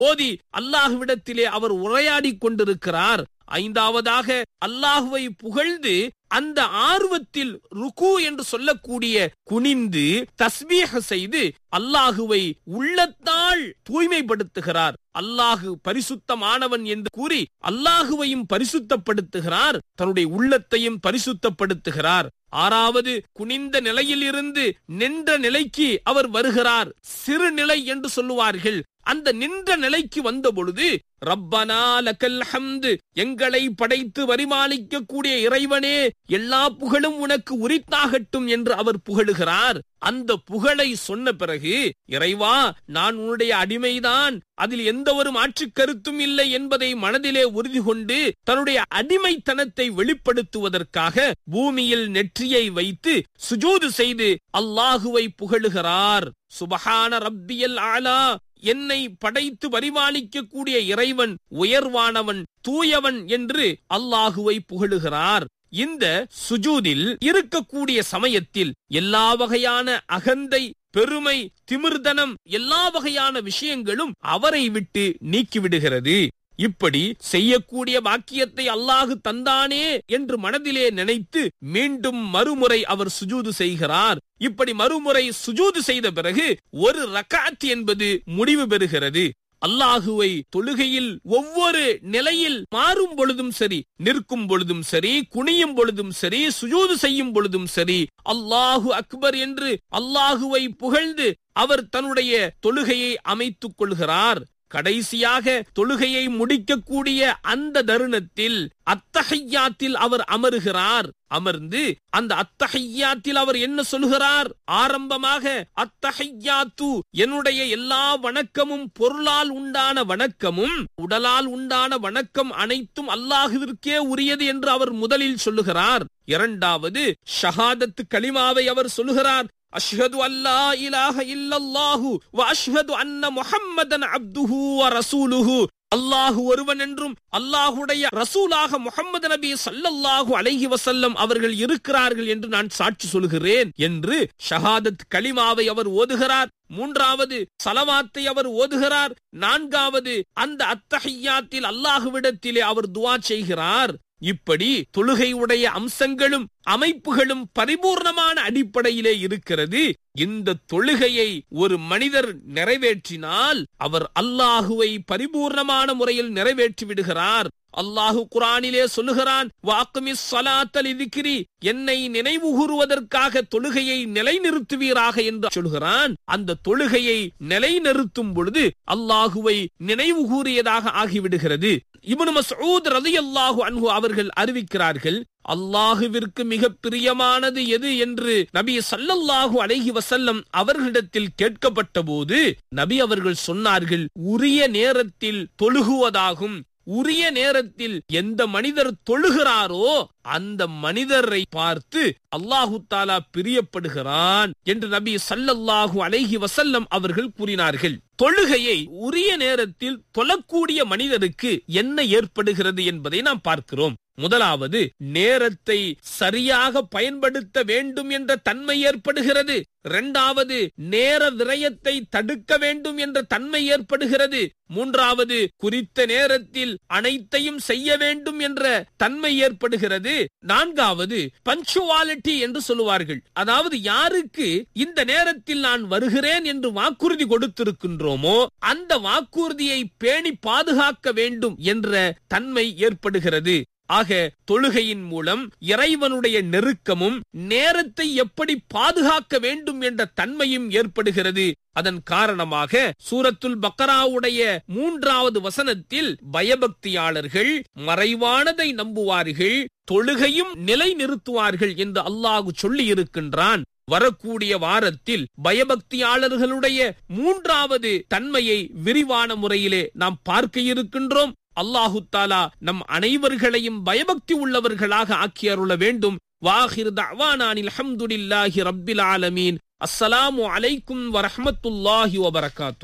ஓதி அல்லாஹ்விடத்திலே அவர் உரையாடிக் கொண்டிருக்கிறார் ஐந்தாவதாக அல்லாஹுவை புகழ்ந்து அந்த ஆர்வத்தில் ருக்கு என்று சொல்லக்கூடிய குனிந்து தஸ்பீக செய்து அல்லாஹுவை உள்ளத்தால் தூய்மைப்படுத்துகிறார் அல்லாஹு பரிசுத்தமானவன் என்று கூறி அல்லாஹுவையும் பரிசுத்தப்படுத்துகிறார் தன்னுடைய உள்ளத்தையும் பரிசுத்தப்படுத்துகிறார் ஆறாவது குனிந்த நிலையில் இருந்து நின்ற நிலைக்கு அவர் வருகிறார் சிறு நிலை என்று சொல்லுவார்கள் அந்த நின்ற நிலைக்கு வந்த பொழுது ரப்பனா லக்கல் ஹம்து எங்களை படைத்து வரிமாளிக்க கூடிய இறைவனே எல்லா புகழும் உனக்கு உரித்தாகட்டும் என்று அவர் புகழுகிறார் அந்த புகழை சொன்ன பிறகு இறைவா நான் உன்னுடைய அடிமைதான் அதில் எந்த ஒரு மாற்று கருத்தும் இல்லை என்பதை மனதிலே உறுதி கொண்டு தன்னுடைய அடிமைத்தனத்தை வெளிப்படுத்துவதற்காக பூமியில் நெற்றியை வைத்து சுஜூது செய்து அல்லாஹுவை புகழுகிறார் சுபஹான ரப்பியல் ஆலா என்னை படைத்து பரிமாளிக்கக்கூடிய இறைவன் உயர்வானவன் தூயவன் என்று அல்லாஹுவை புகழுகிறார் இந்த சுஜூதில் இருக்கக்கூடிய சமயத்தில் எல்லா வகையான அகந்தை பெருமை திமிர்தனம் எல்லா வகையான விஷயங்களும் அவரை விட்டு நீக்கிவிடுகிறது இப்படி செய்யக்கூடிய வாக்கியத்தை அல்லாஹு தந்தானே என்று மனதிலே நினைத்து மீண்டும் மறுமுறை அவர் சுஜூது செய்கிறார் இப்படி மறுமுறை சுஜூது செய்த பிறகு ஒரு ரக்காத் என்பது முடிவு பெறுகிறது அல்லாஹுவை தொழுகையில் ஒவ்வொரு நிலையில் மாறும் பொழுதும் சரி நிற்கும் பொழுதும் சரி குனியும் பொழுதும் சரி சுஜூது செய்யும் பொழுதும் சரி அல்லாஹு அக்பர் என்று அல்லாஹுவை புகழ்ந்து அவர் தன்னுடைய தொழுகையை அமைத்துக் கொள்கிறார் கடைசியாக தொழுகையை முடிக்கக்கூடிய அந்த தருணத்தில் அத்தகையாத்தில் அவர் அமருகிறார் அமர்ந்து அந்த அத்தகையாத்தில் அவர் என்ன சொல்கிறார் ஆரம்பமாக அத்தகையாத்து என்னுடைய எல்லா வணக்கமும் பொருளால் உண்டான வணக்கமும் உடலால் உண்டான வணக்கம் அனைத்தும் அல்லாஹுவிற்கே உரியது என்று அவர் முதலில் சொல்லுகிறார் இரண்டாவது ஷஹாதத்து கலிமாவை அவர் சொல்லுகிறார் அஷ்ஹது அல்லா இலாஹ இல்லல்லாஹு வ அஷ்ஹது அன்ன முஹம்மதன் அப்துஹு வ ரசூலுஹு அல்லாஹு ஒருவன் என்றும் அல்லாஹுடைய ரசூலாக முகமது நபி சல்லல்லாஹு அலைஹி வசல்லம் அவர்கள் இருக்கிறார்கள் என்று நான் சாட்சி சொல்கிறேன் என்று ஷஹாதத் கலிமாவை அவர் ஓதுகிறார் மூன்றாவது சலவாத்தை அவர் ஓதுகிறார் நான்காவது அந்த அத்தஹையாத்தில் அல்லாஹுவிடத்திலே அவர் துவா செய்கிறார் இப்படி தொழுகையுடைய அம்சங்களும் அமைப்புகளும் பரிபூர்ணமான அடிப்படையிலே இருக்கிறது இந்த தொழுகையை ஒரு மனிதர் நிறைவேற்றினால் அவர் அல்லாஹுவை பரிபூர்ணமான முறையில் நிறைவேற்றி விடுகிறார் அல்லாஹு குரானிலே சொல்லுகிறான் வாக்குமி சலாத்தல் இதுக்கிரி என்னை நினைவு கூறுவதற்காக தொழுகையை நிலைநிறுத்துவீராக என்று சொல்கிறான் அந்த தொழுகையை நிலைநிறுத்தும் பொழுது அல்லாஹுவை நினைவு கூறியதாக ஆகிவிடுகிறது இவனு மசூத் ரதி அல்லாஹு அன்ஹு அவர்கள் அறிவிக்கிறார்கள் அல்லாஹுவிற்கு மிக பிரியமானது எது என்று நபி சல்லல்லாஹு அலைஹி வசல்லம் அவர்களிடத்தில் கேட்கப்பட்ட போது நபி அவர்கள் சொன்னார்கள் உரிய நேரத்தில் தொழுகுவதாகும் உரிய நேரத்தில் எந்த மனிதர் தொழுகிறாரோ அந்த மனிதரை பார்த்து அல்லாஹு தாலா பிரியப்படுகிறான் என்று நபி சல்லல்லாஹு அலைஹி வசல்லம் அவர்கள் கூறினார்கள் தொழுகையை உரிய நேரத்தில் தொழக்கூடிய மனிதருக்கு என்ன ஏற்படுகிறது என்பதை நாம் பார்க்கிறோம் முதலாவது நேரத்தை சரியாக பயன்படுத்த வேண்டும் என்ற தன்மை ஏற்படுகிறது இரண்டாவது நேர விரயத்தை தடுக்க வேண்டும் என்ற தன்மை ஏற்படுகிறது மூன்றாவது குறித்த நேரத்தில் அனைத்தையும் செய்ய வேண்டும் என்ற தன்மை ஏற்படுகிறது நான்காவது பஞ்சுவாலிட்டி என்று சொல்லுவார்கள் அதாவது யாருக்கு இந்த நேரத்தில் நான் வருகிறேன் என்று வாக்குறுதி கொடுத்திருக்கின்றோமோ அந்த வாக்குறுதியை பேணி பாதுகாக்க வேண்டும் என்ற தன்மை ஏற்படுகிறது ஆக தொழுகையின் மூலம் இறைவனுடைய நெருக்கமும் நேரத்தை எப்படி பாதுகாக்க வேண்டும் என்ற தன்மையும் ஏற்படுகிறது அதன் காரணமாக சூரத்துல் பக்கராவுடைய மூன்றாவது வசனத்தில் பயபக்தியாளர்கள் மறைவானதை நம்புவார்கள் தொழுகையும் நிலை நிறுத்துவார்கள் என்று அல்லாஹு சொல்லி இருக்கின்றான் வரக்கூடிய வாரத்தில் பயபக்தியாளர்களுடைய மூன்றாவது தன்மையை விரிவான முறையிலே நாம் பார்க்க இருக்கின்றோம் அல்லாஹு தாலா நம் அனைவர்களையும் பயபக்தி உள்ளவர்களாக ஆக்கி அருள வேண்டும் வாஹிர் தவானானில் அஹமதுல்லாஹி ரப்பில் ஆலமீன் அஸ்ஸலாமு அலைக்கும் வரஹமத்துல்லாஹி வபரகாத்து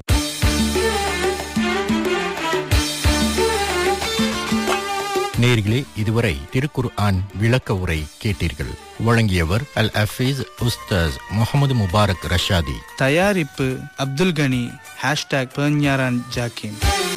நேர்களே இதுவரை திருக்குர் ஆன் விளக்க உரை கேட்டீர்கள் வழங்கியவர் அல் அஃபீஸ் உஸ்தாஸ் முகமது முபாரக் ரஷாதி தயாரிப்பு அப்துல் கனி ஹேஷ்டாக் பெர்ஞாரான் ஜாக்கிம்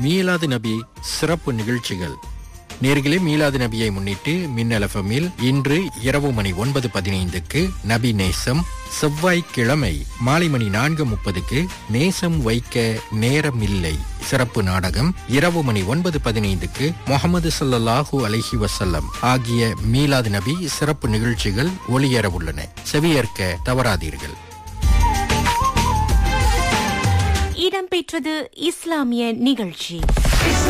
மீலாது நபி சிறப்பு நிகழ்ச்சிகள் நேர்களே மீலாது நபியை முன்னிட்டு மின்னல் எஃப்எம்மில் இன்று இரவு மணி ஒன்பது பதினைந்துக்கு நபி நேசம் செவ்வாய்க்கிழமை மாலை மணி நான்கு முப்பதுக்கு நேசம் வைக்க நேரம் இல்லை சிறப்பு நாடகம் இரவு மணி ஒன்பது பதினைந்துக்கு முகமது சல்லல்லாஹூ அலைஹி வசல்லம் ஆகிய மீலாது நபி சிறப்பு நிகழ்ச்சிகள் ஒளியேறவுள்ளன செவியேற்க தவறாதீர்கள் இடம்பெற்றது இஸ்லாமிய நிகழ்ச்சி